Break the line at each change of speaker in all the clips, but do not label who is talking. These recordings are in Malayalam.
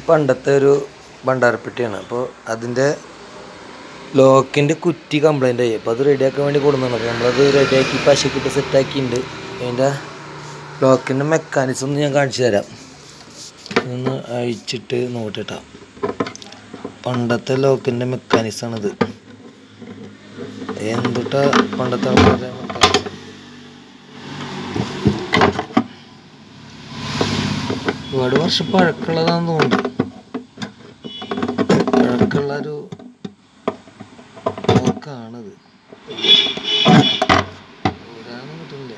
പണ്ടത്തെ ഒരു ഭണ്ഡാരപ്പെട്ടിയാണ് അപ്പോൾ അതിൻ്റെ ലോക്കിൻ്റെ കുറ്റി കംപ്ലൈൻ്റ് ആയി അപ്പോൾ അത് റെഡിയാക്കാൻ വേണ്ടി കൊടുക്കുന്നുണ്ട് അപ്പോൾ നമ്മളത് റെഡിയാക്കി പശക്കിട്ട് സെറ്റാക്കിയിട്ടുണ്ട് അതിൻ്റെ ലോക്കിൻ്റെ മെക്കാനിസം ഒന്ന് ഞാൻ കാണിച്ചു തരാം ഇതൊന്ന് അഴിച്ചിട്ട് നോട്ടിട്ടാ പണ്ടത്തെ ലോക്കിൻ്റെ മെക്കാനിസമാണിത് എന്തുട്ടാ പണ്ടത്തെ ആൾക്കാരുടെ മെക്കാനിസം ഒരുപാട് വർഷം പഴക്കമുള്ളതാണെന്ന് തോന്നുന്നു പഴക്കമുള്ള ഒരു ലോക്കാണിത് ഊരാനൊന്നും കിട്ടുന്നില്ല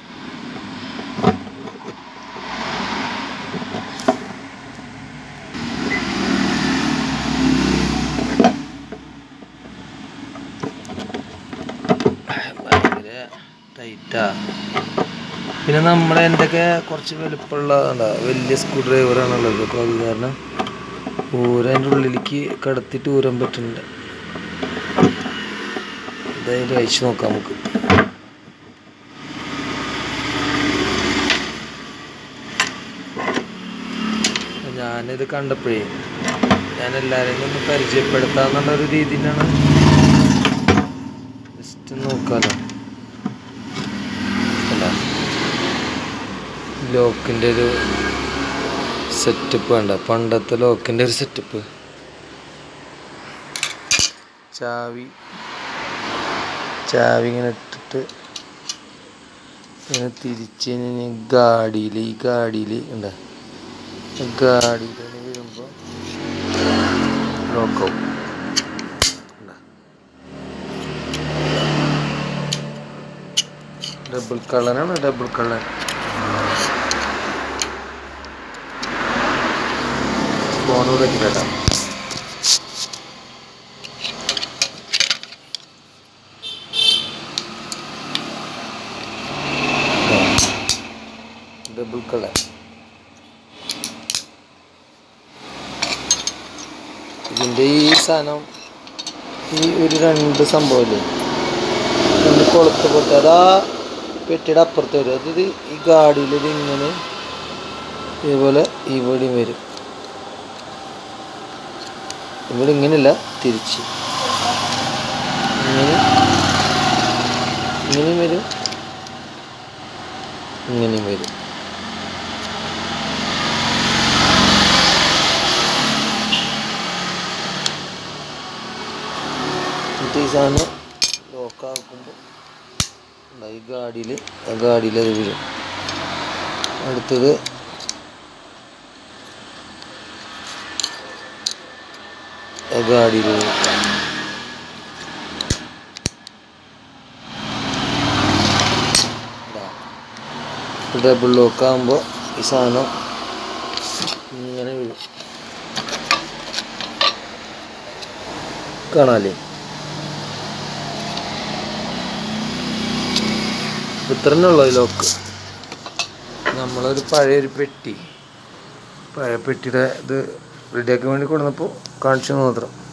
ഭയങ്കര ടൈറ്റാ പിന്നെ നമ്മുടെ എന്തൊക്കെ കുറച്ച് വലുപ്പമുള്ള എന്താ വലിയ സ്ക്രൂ ഡ്രൈവറാണുള്ളത് അപ്പോൾ അത് കാരണം ഊരൻ്റെ ഉള്ളിലേക്ക് കടത്തിയിട്ട് ഊരാൻ പറ്റുന്നില്ല എന്തായാലും അയച്ചു നോക്കാം നമുക്ക് ഞാനിത് കണ്ടപ്പോഴേ ഞാൻ എല്ലാവരെയും ഒന്ന് പരിചയപ്പെടുത്താന്നുള്ള ഒരു രീതിയിലാണ് ജസ്റ്റ് നോക്കാലോ അല്ല ലോക്കിൻ്റെ ഒരു സെറ്റപ്പ് വേണ്ട പണ്ടത്തെ ലോക്കിൻ്റെ ഒരു സെറ്റപ്പ് ചാവി ചാവി ഇങ്ങനെ ഇട്ടിട്ട് ഇങ്ങനെ തിരിച്ച് ഗാഡിയിൽ ഈ ഗാഡിയിൽ ഉണ്ട് ഗാഡിയിൽ വരുമ്പോൾ ലോക്കാവും ഡബിൾ കളറാണ് ഡബിൾ കളർ ഫോണൂടെ കേട്ടാ ഡബിൾ കളർ ഇതിൻ്റെ ഈ സാധനം ഈ ഒരു രണ്ട് സംഭവമില്ലേ രണ്ട് കൊളുത്ത് പോലത്തെ അതാ പെട്ടിയുടെ അപ്പുറത്ത് വരും അതായത് ഈ ഗാഡിയിൽ ഇത് ഇങ്ങനെ ഇതേപോലെ ഇവിടെയും വരും ഇവിടെ ഇങ്ങനെയല്ല തിരിച്ച് ഇങ്ങനെ ഇങ്ങനെയും വരും ഇങ്ങനെയും വരും എന്നിട്ട് ഈ സാധനം ലോക്കാക്കുമ്പോൾ ഈ ഗാഡിയിൽ ആ ഗാഡിയിൽ അത് വരും അടുത്തത് ആ ഗാഡിയിൽ വരും ഡബിൾ ലോക്ക് ആകുമ്പോൾ ഈ സാധനം ഇങ്ങനെ വീഴും കാണാല്ലേ ഇത്ര തന്നെ ഉള്ളു ഈ ലോക്ക് നമ്മളൊരു പഴയൊരു പെട്ടി പഴയ പെട്ടിയുടെ ഇത് റെഡിയാക്കാൻ വേണ്ടി കൊണ്ടുവന്നപ്പോൾ കാണിച്ചു മാത്രം